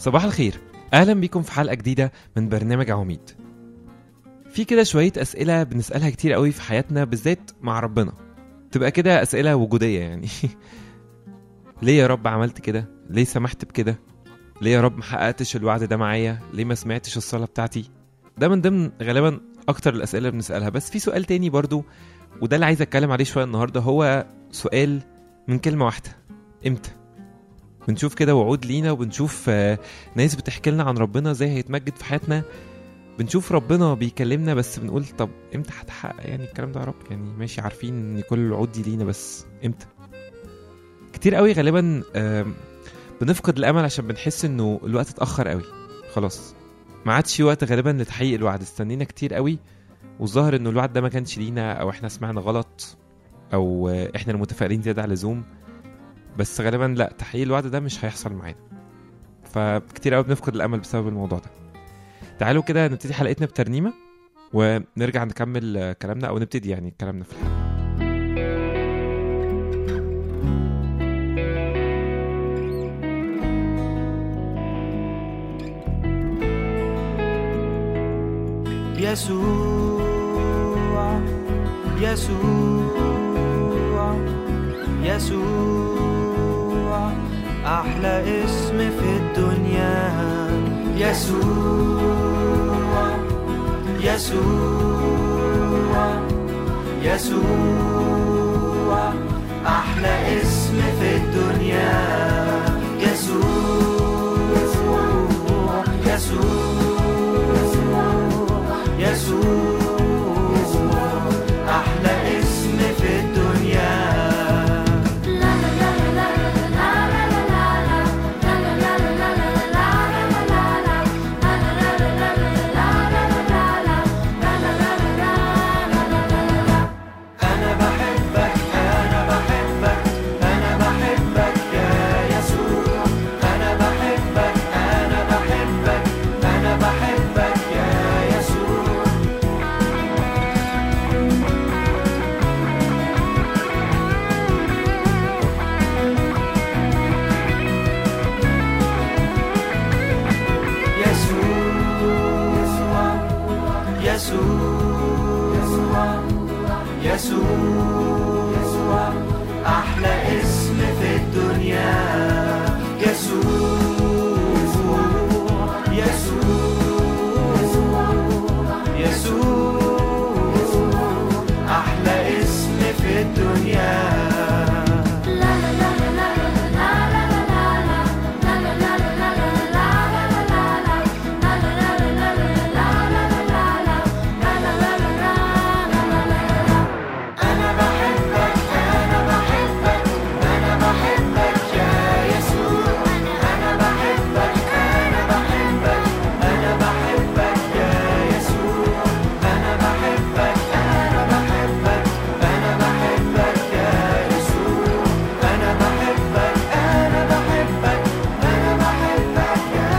صباح الخير اهلا بيكم في حلقه جديده من برنامج عواميد في كده شويه اسئله بنسالها كتير قوي في حياتنا بالذات مع ربنا تبقى كده اسئله وجوديه يعني ليه يا رب عملت كده ليه سمحت بكده ليه يا رب محققتش الوعد ده معايا ليه ما سمعتش الصلاه بتاعتي ده من ضمن غالبا اكتر الاسئله اللي بنسالها بس في سؤال تاني برضو وده اللي عايز اتكلم عليه شويه النهارده هو سؤال من كلمه واحده امتى بنشوف كده وعود لينا وبنشوف آه، ناس بتحكي لنا عن ربنا ازاي هيتمجد في حياتنا بنشوف ربنا بيكلمنا بس بنقول طب امتى هتحقق يعني الكلام ده يا رب يعني ماشي عارفين ان كل الوعود دي لينا بس امتى كتير قوي غالبا آم، بنفقد الامل عشان بنحس انه الوقت اتاخر قوي خلاص ما عادش في وقت غالبا لتحقيق الوعد استنينا كتير قوي والظاهر انه الوعد ده ما كانش لينا او احنا سمعنا غلط او آه، احنا المتفائلين زياده عن اللزوم بس غالبا لا تحقيق الوعد ده مش هيحصل معانا فكتير قوي بنفقد الامل بسبب الموضوع ده تعالوا كده نبتدي حلقتنا بترنيمه ونرجع نكمل آه، كلامنا او نبتدي يعني كلامنا في الحلقه يسوع يسوع يسوع أحلى اسم في الدنيا يسوع يسوع يسوع أحلى اسم في الدنيا يسوع يسوع يسوع أحلى اسم في الدنيا أنا بحبك أنا بحبك أنا بحبك يا يسوع أنا بحبك أنا بحبك أنا بحبك يا يسوع يسوع يسوع يسوع أحلى اسم في الدنيا يسوع يسوع يسوع أحلى اسم في الدنيا أنا بحبك أنا بحبك أنا بحبك يا يسوع أنا بحبك أنا بحبك أنا بحبك يا يسوع أنا بحبك أنا بحبك أنا بحبك يا يسوع أنا بحبك أنا بحبك أنا بحبك يا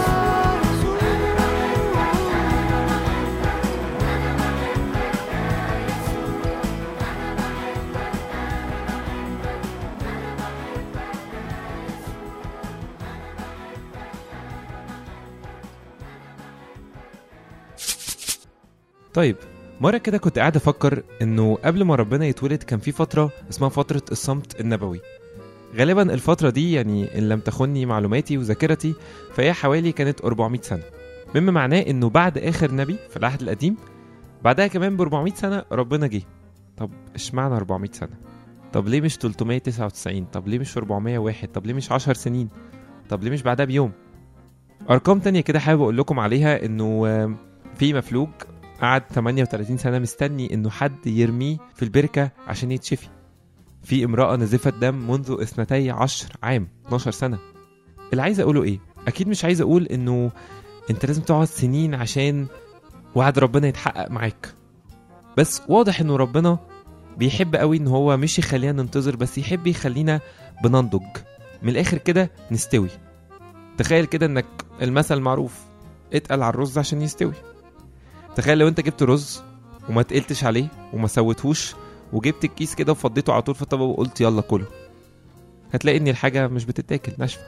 طيب مرة كده كنت قاعد أفكر إنه قبل ما ربنا يتولد كان في فترة اسمها فترة الصمت النبوي غالبا الفترة دي يعني إن لم تخني معلوماتي وذاكرتي فهي حوالي كانت 400 سنة مما معناه إنه بعد آخر نبي في العهد القديم بعدها كمان ب 400 سنة ربنا جه طب اشمعنى 400 سنة طب ليه مش 399 طب ليه مش 401 طب ليه مش 10 سنين طب ليه مش بعدها بيوم أرقام تانية كده حابب أقول لكم عليها إنه آم، في مفلوج قعد 38 سنة مستني إنه حد يرميه في البركة عشان يتشفي في امرأة نزفت دم منذ اثنتي عشر عام 12 سنة اللي عايز أقوله إيه؟ أكيد مش عايز أقول إنه أنت لازم تقعد سنين عشان وعد ربنا يتحقق معاك بس واضح إنه ربنا بيحب قوي إن هو مش يخلينا ننتظر بس يحب يخلينا بننضج من الآخر كده نستوي تخيل كده إنك المثل معروف اتقل على الرز عشان يستوي تخيل لو انت جبت رز وما تقلتش عليه وما سويتهوش وجبت الكيس كده وفضيته على طول في الطبق وقلت يلا كله هتلاقي ان الحاجه مش بتتاكل ناشفه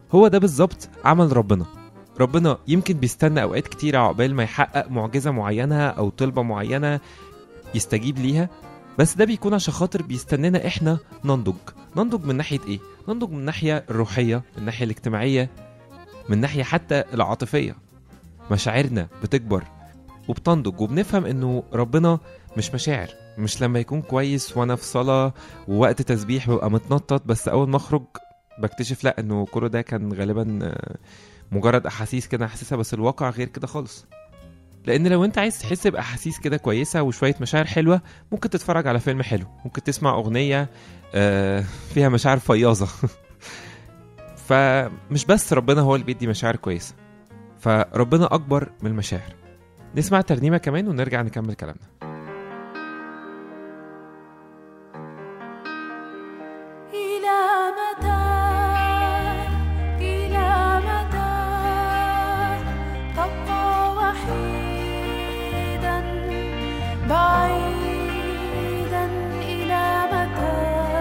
هو ده بالظبط عمل ربنا ربنا يمكن بيستنى اوقات كتيرة عقبال ما يحقق معجزة معينة او طلبة معينة يستجيب ليها بس ده بيكون عشان خاطر بيستنانا احنا ننضج ننضج من ناحية ايه ننضج من الناحية الروحية من الناحية الاجتماعية من ناحية حتى العاطفية مشاعرنا بتكبر وبتنضج وبنفهم انه ربنا مش مشاعر مش لما يكون كويس وانا في صلاة ووقت تسبيح ببقى متنطط بس اول ما اخرج بكتشف لا انه كل ده كان غالبا آه، مجرد احاسيس كده حاسسها بس الواقع غير كده خالص لان لو انت عايز تحس باحاسيس كده كويسه وشويه مشاعر حلوه ممكن تتفرج على فيلم حلو ممكن تسمع اغنيه آه، فيها مشاعر فياضه فمش بس ربنا هو اللي بيدي مشاعر كويسه فربنا اكبر من المشاعر نسمع ترنيمه كمان ونرجع نكمل كلامنا إلى متى إلى متى تبقى وحيدا بعيدا إلى متى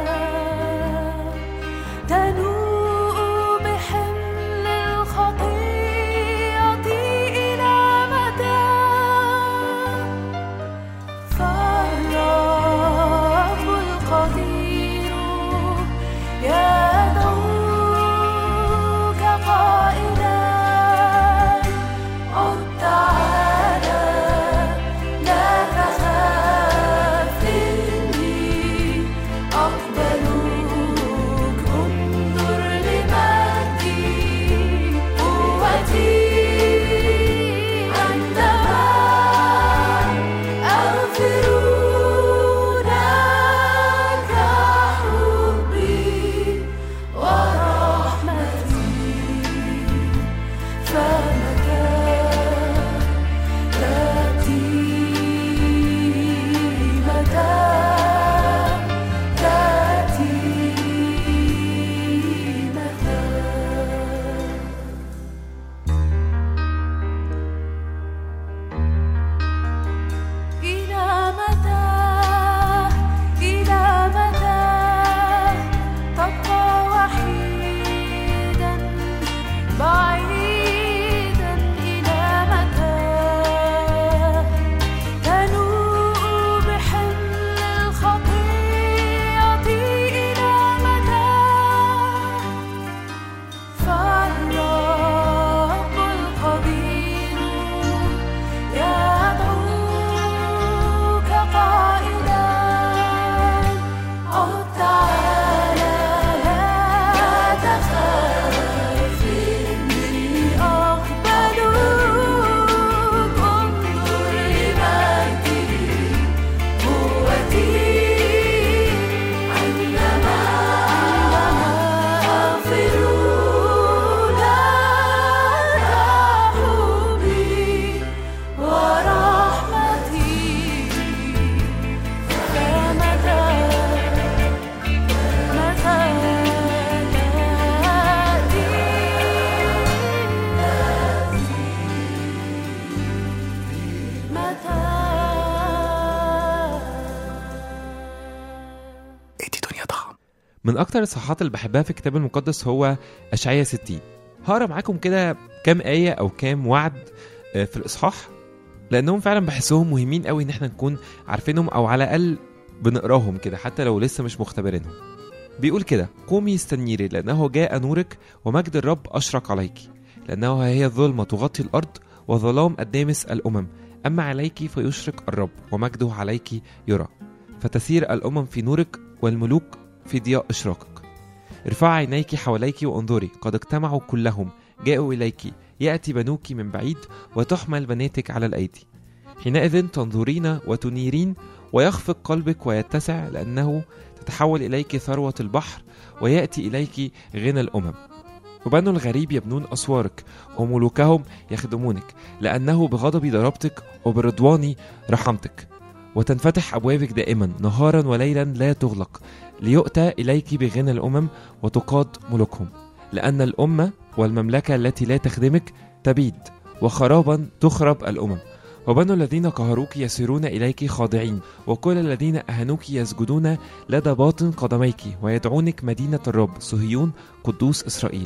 تنوء بحمل الخطيئة إلى متى فالرب القدير يدعوك قائلا عد تعالى لا تخاف إني أقبلك انظر لمجدي قوتي عندما أغفر لك حبي ورحمتي فمتى تأتي متى تأتي متى إلى متى إلى متى تبقى وحيدا بعيدا إلى متى تنوء بحمل الخطيئة إلى متى فالرب القدير يدعوك قائلا عد تعالى لا تخاف إني أقبلك انظر لمجدي قوتي عندما أغفر لك حبي ورحمتي فمتى متى تأتي متى ادي دنيا ضخم من اكتر الصحات اللي بحبها في الكتاب المقدس هو اشعياء 60 هقرا معاكم كده كام ايه او كام وعد آه، في الاصحاح لانهم فعلا بحسهم مهمين قوي ان احنا نكون عارفينهم او على الاقل بنقراهم كده حتى لو لسه مش مختبرينهم بيقول كده قومي استنيري لانه جاء نورك ومجد الرب اشرق عليك لانه ها هي الظلمه تغطي الارض وظلام الدامس الامم اما عليك فيشرق الرب ومجده عليك يرى فتسير الامم في نورك والملوك في ضياء إشراقك ارفع عينيك حواليك وانظري قد اجتمعوا كلهم جاءوا إليك يأتي بنوك من بعيد وتحمل بناتك على الأيدي حينئذ تنظرين وتنيرين ويخفق قلبك ويتسع لأنه تتحول إليك ثروة البحر ويأتي إليك غنى الأمم وبنو الغريب يبنون أسوارك وملوكهم يخدمونك لأنه بغضبي ضربتك وبرضواني رحمتك وتنفتح أبوابك دائما نهارا وليلا لا تغلق ليؤتى إليك بغنى الأمم وتقاد ملوكهم لأن الأمة والمملكة التي لا تخدمك تبيد وخرابا تخرب الأمم وبنو الذين قهروك يسيرون إليك خاضعين وكل الذين أهنوك يسجدون لدى باطن قدميك ويدعونك مدينة الرب صهيون قدوس إسرائيل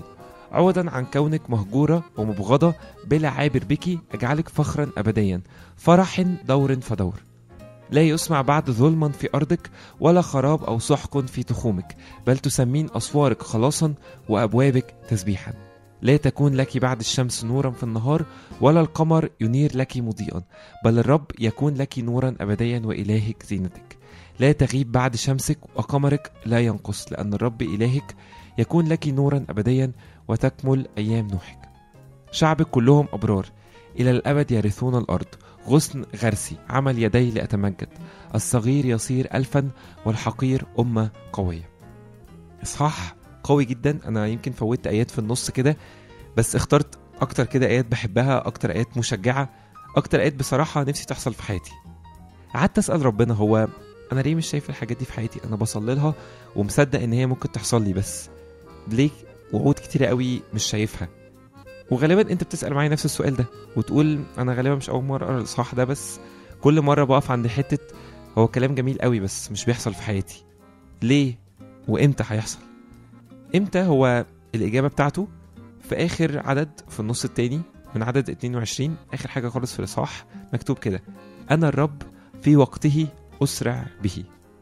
عوضا عن كونك مهجورة ومبغضة بلا عابر بك أجعلك فخرا أبديا فرح دور فدور لا يسمع بعد ظلما في أرضك ولا خراب أو سحق في تخومك بل تسمين أسوارك خلاصا وأبوابك تسبيحا لا تكون لك بعد الشمس نورا في النهار ولا القمر ينير لك مضيئا بل الرب يكون لك نورا أبديا وإلهك زينتك لا تغيب بعد شمسك وقمرك لا ينقص لأن الرب إلهك يكون لك نورا أبديا وتكمل أيام نوحك شعبك كلهم أبرار إلى الأبد يرثون الأرض غصن غرسي عمل يدي لأتمجد الصغير يصير ألفا والحقير أمة قوية إصحاح قوي جدا أنا يمكن فوتت آيات في النص كده بس اخترت أكتر كده آيات بحبها أكتر آيات مشجعة أكتر آيات بصراحة نفسي تحصل في حياتي قعدت أسأل ربنا هو أنا ليه مش شايف الحاجات دي في حياتي أنا بصلي لها ومصدق إن هي ممكن تحصل لي بس ليه وعود كتيرة قوي مش شايفها وغالبا انت بتسأل معايا نفس السؤال ده وتقول انا غالبا مش اول مرة اقرا الاصحاح ده بس كل مرة بقف عند حتة هو كلام جميل قوي بس مش بيحصل في حياتي ليه وامتى هيحصل امتى هو الاجابة بتاعته في اخر عدد في النص التاني من عدد 22 اخر حاجة خالص في الاصحاح مكتوب كده انا الرب في وقته اسرع به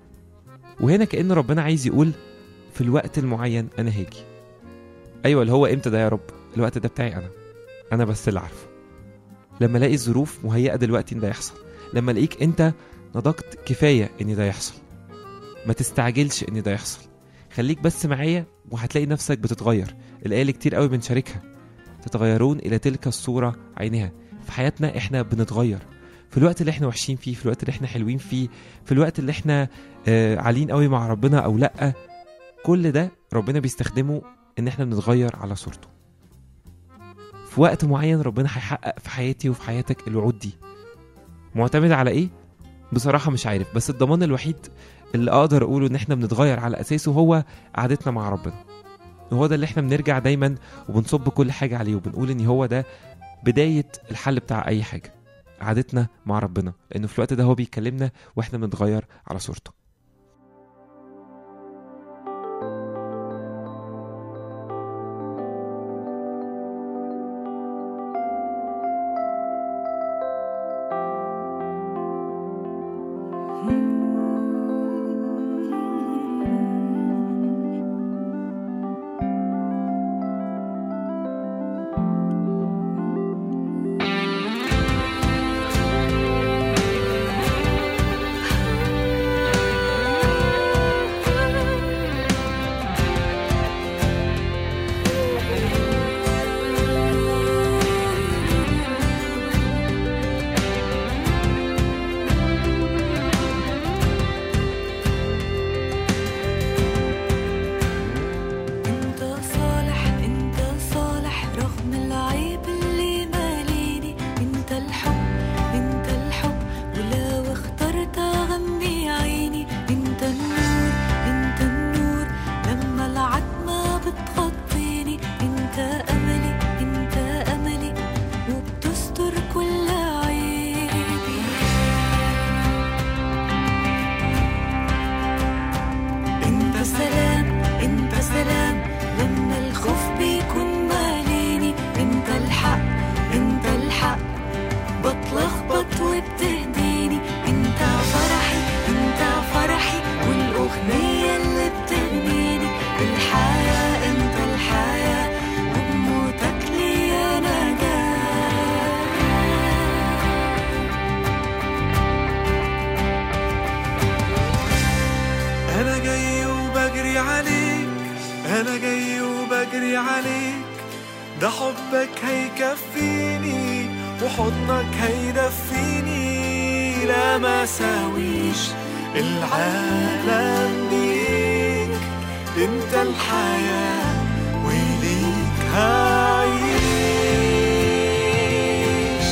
وهنا كأن ربنا عايز يقول في الوقت المعين انا هاجي ايوه اللي هو امتى ده يا رب الوقت ده بتاعي انا انا بس اللي عارفه لما الاقي الظروف مهيئه دلوقتي ان ده يحصل لما الاقيك انت نضجت كفايه ان ده يحصل ما تستعجلش ان ده يحصل خليك بس معايا وهتلاقي نفسك بتتغير الايه اللي كتير قوي بنشاركها تتغيرون الى تلك الصوره عينها في حياتنا احنا بنتغير في الوقت اللي احنا وحشين فيه في الوقت اللي احنا حلوين فيه في الوقت اللي احنا آه عاليين قوي مع ربنا او لا كل ده ربنا بيستخدمه ان احنا بنتغير على صورته في وقت معين ربنا هيحقق في حياتي وفي حياتك الوعود دي معتمد على ايه بصراحة مش عارف بس الضمان الوحيد اللي اقدر اقوله ان احنا بنتغير على اساسه هو قعدتنا مع ربنا وهو ده اللي احنا بنرجع دايما وبنصب كل حاجة عليه وبنقول ان هو ده بداية الحل بتاع اي حاجة قعدتنا مع ربنا لانه في الوقت ده هو بيكلمنا واحنا بنتغير على صورته انت صالح انت صالح رغم العيب اللي ماليني انت الحب انت الحب ولو اخترت اغمي عيني انت النور انت النور لما العتمة بتغطيني انت املي انت املي وبتستر كل عيبي انت سلام انت سلام لما الخوف بيكون ماليني انت الحق انت الحق بتلخبط وبتهديني انت فرحي انت فرحي والاغنية اللي بتغنيني الحياة انت الحياة وبموتك لي نجاة أنا جاي وبجري عليك أنا جاي وبجري عليك ده حبك هيكفيني وحضنك هيدفيني لا ما ساويش العالم بيك انت الحياة وليك هعيش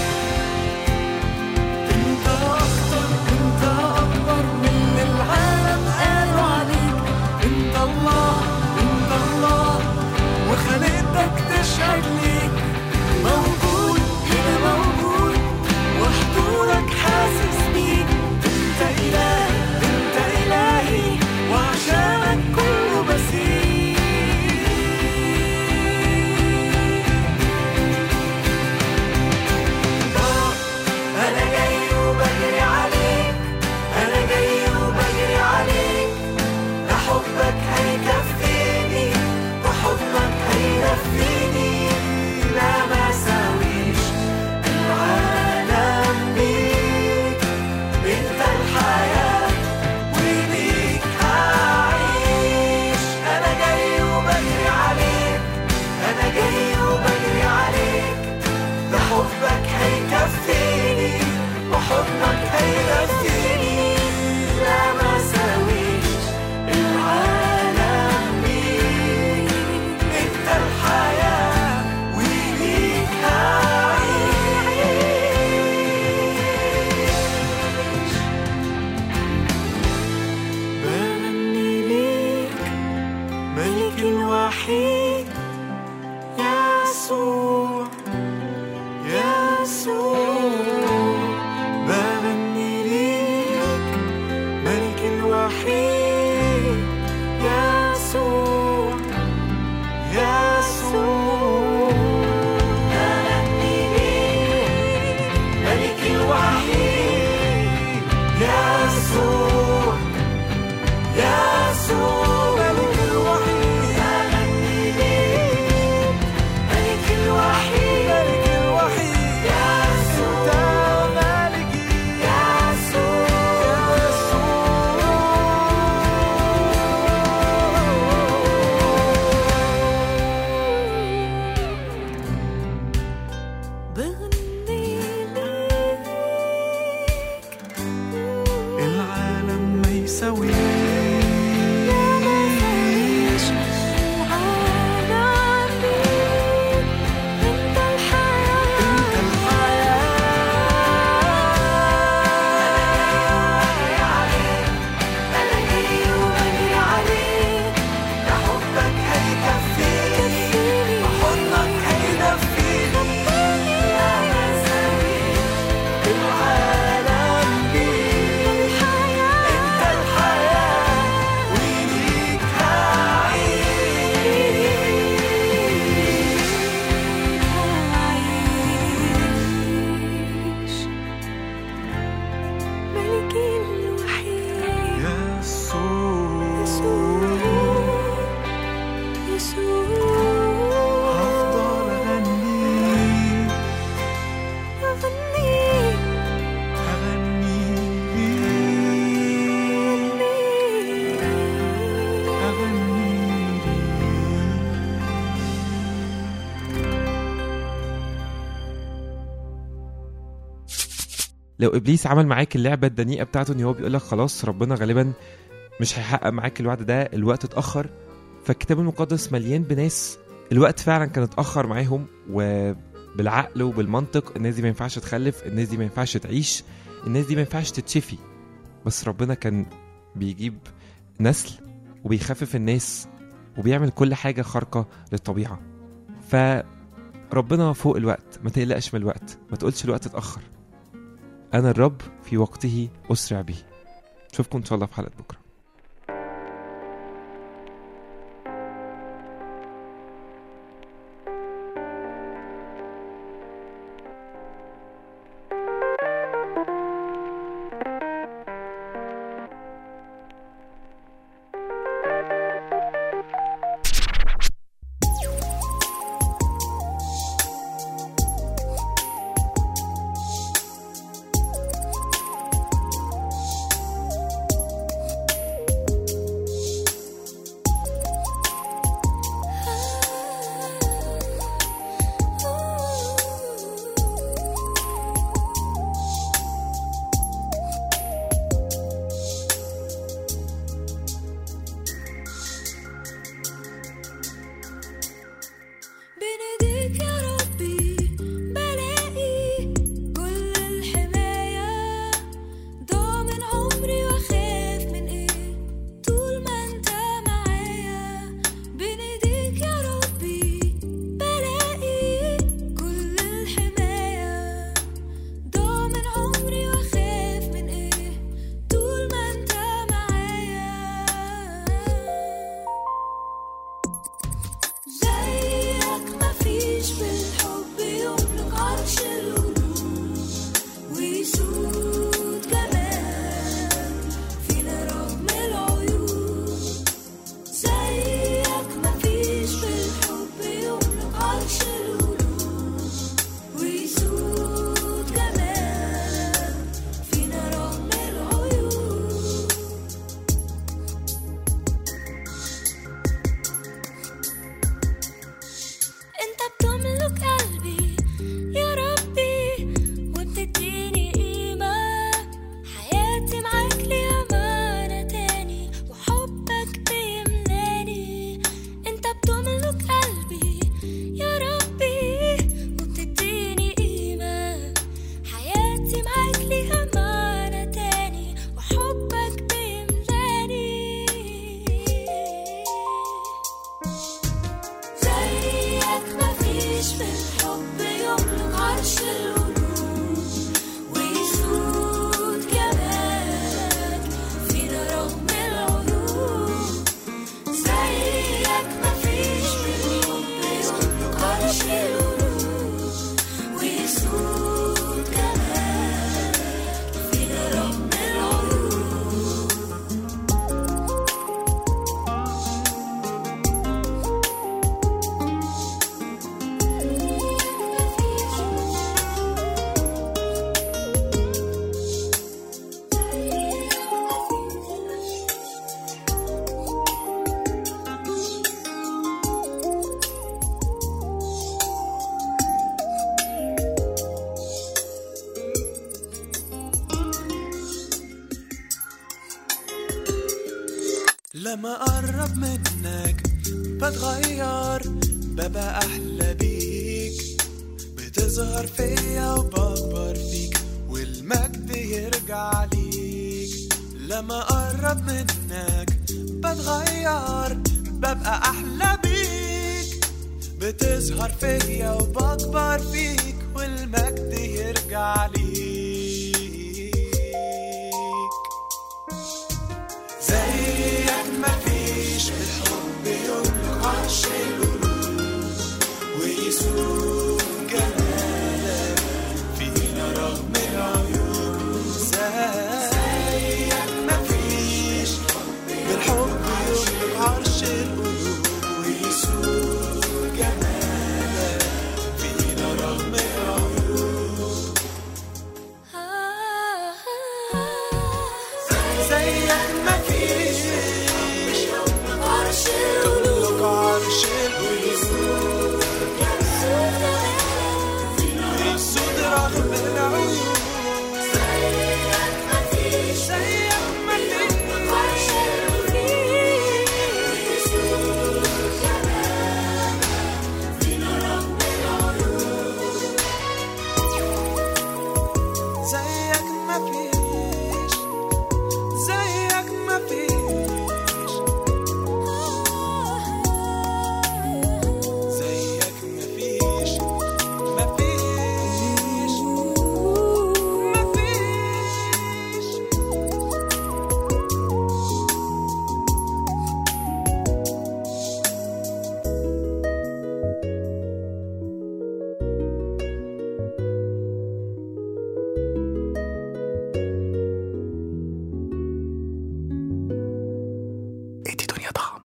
انت اكتر انت اكبر من اللي العالم قالوا عليك انت الله انت الله وخلقتك تشهد ليك موجود هنا موجود وحضورك حاسس بيك انت الهي انت الهي وعشانك كله بسيط الوحيد يسوع يسوع أغني ليك ملك الوحيد يسوع يسوع ملك الوحيد أغني ليك ملك الوحيد ملك الوحيد يسوع أنت ملكي بغني لك العالم ما يساويش مفيش العالم ليك انت الحياة أنا جاي وبجري عليك ده حبك هيكفيني وحضنك هيدفيني أنا سويت العالم بيك أنت الحياة وليك عايش ملكي الوحيد يسوع يسوع يسوع هفضل أغني أغني أغني أغني لو ابليس عمل معاك اللعبه الدنيئه بتاعته ان هو بيقول لك خلاص ربنا غالبا مش هيحقق معاك الوعد ده الوقت اتاخر فالكتاب المقدس مليان بناس الوقت فعلا كان اتاخر معاهم وبالعقل وبالمنطق الناس دي ما ينفعش تخلف الناس دي ما ينفعش تعيش الناس دي ما ينفعش تتشفي بس ربنا كان بيجيب نسل وبيخفف الناس وبيعمل كل حاجه خارقه للطبيعه فربنا فوق الوقت ما تقلقش من الوقت ما تقولش الوقت اتاخر أنا الرب في وقته أسرع به نشوفكم إن شاء الله في حلقة بكرة لما أقرب منك بتغير ببقى أحلى بيك بتظهر فيا وبكبر فيك والمجد يرجع ليك لما أقرب منك بتغير ببقى أحلى بيك بتظهر فيا وبكبر فيك والمجد يرجع ليك زيك مفيش بالحب